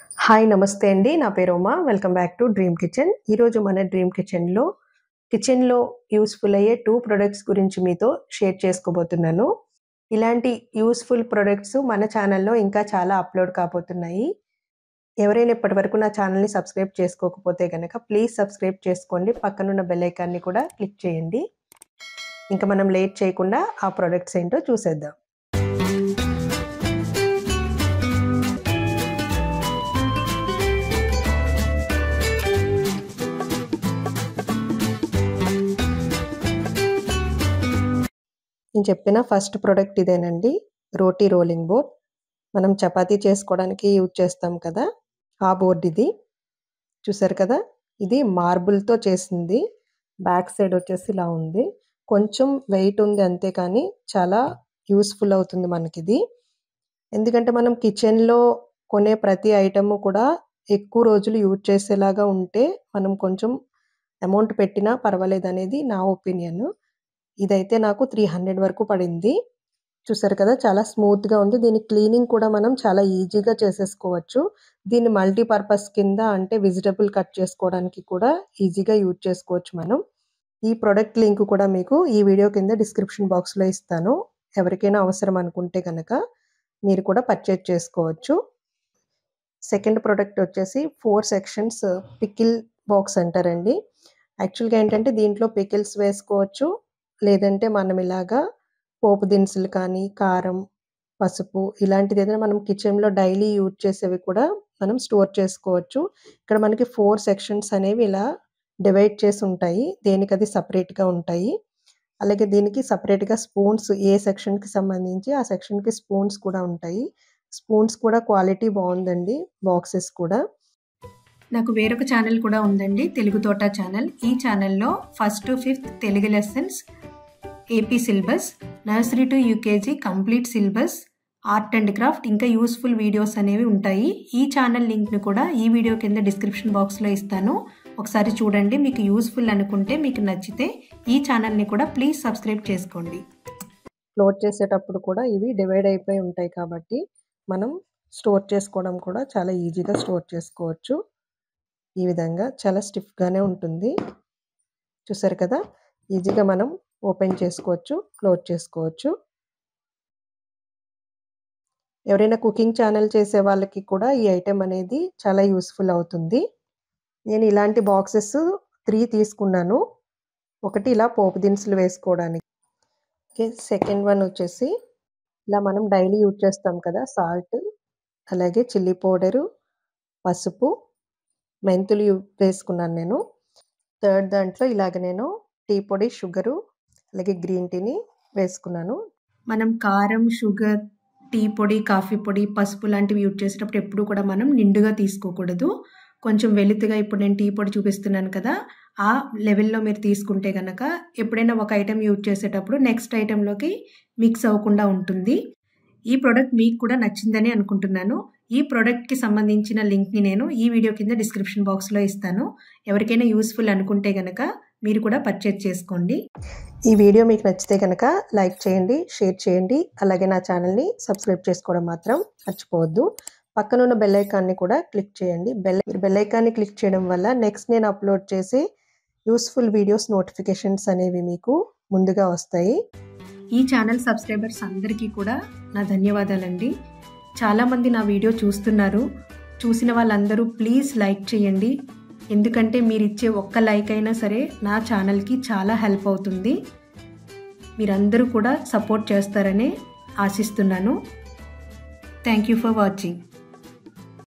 hi నమస్తే అండి నా పేరు Uma welcome back to dream kitchen ఈరోజు మన డ్రీమ్ కిచెన్లో కిచెన్లో యూస్ఫుల్ అయ్యే టూ ప్రొడక్ట్స్ గురించి మీతో షేర్ చేసుకోబోతున్నాను ఇలాంటి యూస్ఫుల్ ప్రొడక్ట్స్ మన ఛానల్లో ఇంకా చాలా అప్లోడ్ కాబోతున్నాయి ఎవరైనా ఇప్పటివరకు నా ఛానల్ని సబ్స్క్రైబ్ చేసుకోకపోతే కనుక ప్లీజ్ సబ్స్క్రైబ్ చేసుకోండి పక్కనున్న బెల్ ఐకాన్ని కూడా క్లిక్ చేయండి ఇంకా మనం లేట్ చేయకుండా ఆ ప్రొడక్ట్స్ ఏంటో చూసేద్దాం నేను చెప్పిన ఫస్ట్ ప్రోడక్ట్ ఇదేనండి రోటీ రోలింగ్ బోర్డ్ మనం చపాతీ చేసుకోవడానికి యూజ్ చేస్తాం కదా ఆ బోర్డ్ ఇది చూసారు కదా ఇది మార్బుల్తో చేసింది బ్యాక్ సైడ్ వచ్చేసి ఇలా ఉంది కొంచెం వెయిట్ ఉంది అంతే కానీ చాలా యూస్ఫుల్ అవుతుంది మనకి ఇది ఎందుకంటే మనం కిచెన్లో కొనే ప్రతి ఐటమ్ కూడా ఎక్కువ రోజులు యూజ్ చేసేలాగా ఉంటే మనం కొంచెం అమౌంట్ పెట్టినా పర్వాలేదు అనేది నా ఒపీనియన్ ఇదైతే నాకు త్రీ హండ్రెడ్ వరకు పడింది చూసారు కదా చాలా స్మూత్గా ఉంది దీని క్లీనింగ్ కూడా మనం చాలా ఈజీగా చేసేసుకోవచ్చు దీన్ని మల్టీపర్పస్ కింద అంటే వెజిటబుల్ కట్ చేసుకోవడానికి కూడా ఈజీగా యూజ్ చేసుకోవచ్చు మనం ఈ ప్రోడక్ట్ లింక్ కూడా మీకు ఈ వీడియో కింద డిస్క్రిప్షన్ బాక్స్లో ఇస్తాను ఎవరికైనా అవసరం అనుకుంటే కనుక మీరు కూడా పర్చేజ్ చేసుకోవచ్చు సెకండ్ ప్రోడక్ట్ వచ్చేసి ఫోర్ సెక్షన్స్ పికిల్ బాక్స్ అంటారండి యాక్చువల్గా ఏంటంటే దీంట్లో పికిల్స్ వేసుకోవచ్చు లేదంటే మనం ఇలాగా పోపు దినుసులు కానీ కారం పసుపు ఇలాంటిది ఏదైనా మనం కిచెన్లో డైలీ యూజ్ చేసేవి కూడా మనం స్టోర్ చేసుకోవచ్చు ఇక్కడ మనకి ఫోర్ సెక్షన్స్ అనేవి ఇలా డివైడ్ చేసి ఉంటాయి దేనికి అది సపరేట్గా ఉంటాయి అలాగే దీనికి సపరేట్గా స్పూన్స్ ఏ సెక్షన్కి సంబంధించి ఆ సెక్షన్కి స్పూన్స్ కూడా ఉంటాయి స్పూన్స్ కూడా క్వాలిటీ బాగుందండి బాక్సెస్ కూడా నాకు వేరొక ఛానల్ కూడా ఉందండి తెలుగు తోట ఛానల్ ఈ ఛానల్లో first to fifth Telugu lessons AP syllabus nursery to UKG complete syllabus art and craft ఇంకా యూస్ఫుల్ వీడియోస్ అనేవి ఉంటాయి ఈ ఛానల్ లింక్ను కూడా ఈ వీడియో కింద డిస్క్రిప్షన్ బాక్స్లో ఇస్తాను ఒకసారి చూడండి మీకు యూస్ఫుల్ అనుకుంటే మీకు నచ్చితే ఈ ఛానల్ని కూడా ప్లీజ్ సబ్స్క్రైబ్ చేసుకోండి క్లోజ్ చేసేటప్పుడు కూడా ఇవి డివైడ్ అయిపోయి ఉంటాయి కాబట్టి మనం స్టోర్ చేసుకోవడం కూడా చాలా ఈజీగా స్టోర్ చేసుకోవచ్చు ఈ విధంగా చాలా స్టిఫ్గానే ఉంటుంది చూసారు కదా ఈజీగా మనం ఓపెన్ చేసుకోవచ్చు క్లోజ్ చేసుకోవచ్చు ఎవరైనా కుకింగ్ ఛానల్ చేసే వాళ్ళకి కూడా ఈ ఐటెం అనేది చాలా యూస్ఫుల్ అవుతుంది నేను ఇలాంటి బాక్సెస్ త్రీ తీసుకున్నాను ఒకటి ఇలా పోపు దినుసులు వేసుకోవడానికి ఓకే సెకండ్ వన్ వచ్చేసి ఇలా మనం డైలీ యూజ్ చేస్తాం కదా సాల్ట్ అలాగే చిల్లీ పౌడరు పసుపు మెంతులు వేసుకున్నాను నేను థర్డ్ దాంట్లో ఇలాగ నేను టీ పొడి షుగరు అలాగే గ్రీన్ టీని వేసుకున్నాను మనం కారం షుగర్ టీ పొడి కాఫీ పొడి పసుపు లాంటివి యూజ్ చేసేటప్పుడు ఎప్పుడు కూడా మనం నిండుగా తీసుకోకూడదు కొంచెం వెలుతుగా ఇప్పుడు నేను టీ పొడి చూపిస్తున్నాను కదా ఆ లెవెల్లో మీరు తీసుకుంటే కనుక ఎప్పుడైనా ఒక ఐటెం యూజ్ చేసేటప్పుడు నెక్స్ట్ ఐటెంలోకి మిక్స్ అవ్వకుండా ఉంటుంది ఈ ప్రోడక్ట్ మీకు కూడా నచ్చిందని అనుకుంటున్నాను ఈ ప్రోడక్ట్కి సంబంధించిన లింక్ని నేను ఈ వీడియో కింద డిస్క్రిప్షన్ బాక్స్లో ఇస్తాను ఎవరికైనా యూస్ఫుల్ అనుకుంటే కనుక మీరు కూడా పర్చేజ్ చేసుకోండి ఈ వీడియో మీకు నచ్చితే కనుక లైక్ చేయండి షేర్ చేయండి అలాగే నా ఛానల్ని సబ్స్క్రైబ్ చేసుకోవడం మాత్రం మర్చిపోవద్దు పక్కనున్న బెల్ ఐకాన్ని కూడా క్లిక్ చేయండి బెల్ బెల్ ఐకాన్ని క్లిక్ చేయడం వల్ల నెక్స్ట్ నేను అప్లోడ్ చేసే యూస్ఫుల్ వీడియోస్ నోటిఫికేషన్స్ అనేవి మీకు ముందుగా వస్తాయి ఈ ఛానల్ సబ్స్క్రైబర్స్ అందరికీ కూడా నా ధన్యవాదాలండి చాలామంది నా వీడియో చూస్తున్నారు చూసిన వాళ్ళందరూ ప్లీజ్ లైక్ చేయండి ఎందుకంటే మీరు ఇచ్చే ఒక్క లైక్ అయినా సరే నా ఛానల్కి చాలా హెల్ప్ అవుతుంది మీరందరూ కూడా సపోర్ట్ చేస్తారని ఆశిస్తున్నాను థ్యాంక్ యూ ఫర్ వాచింగ్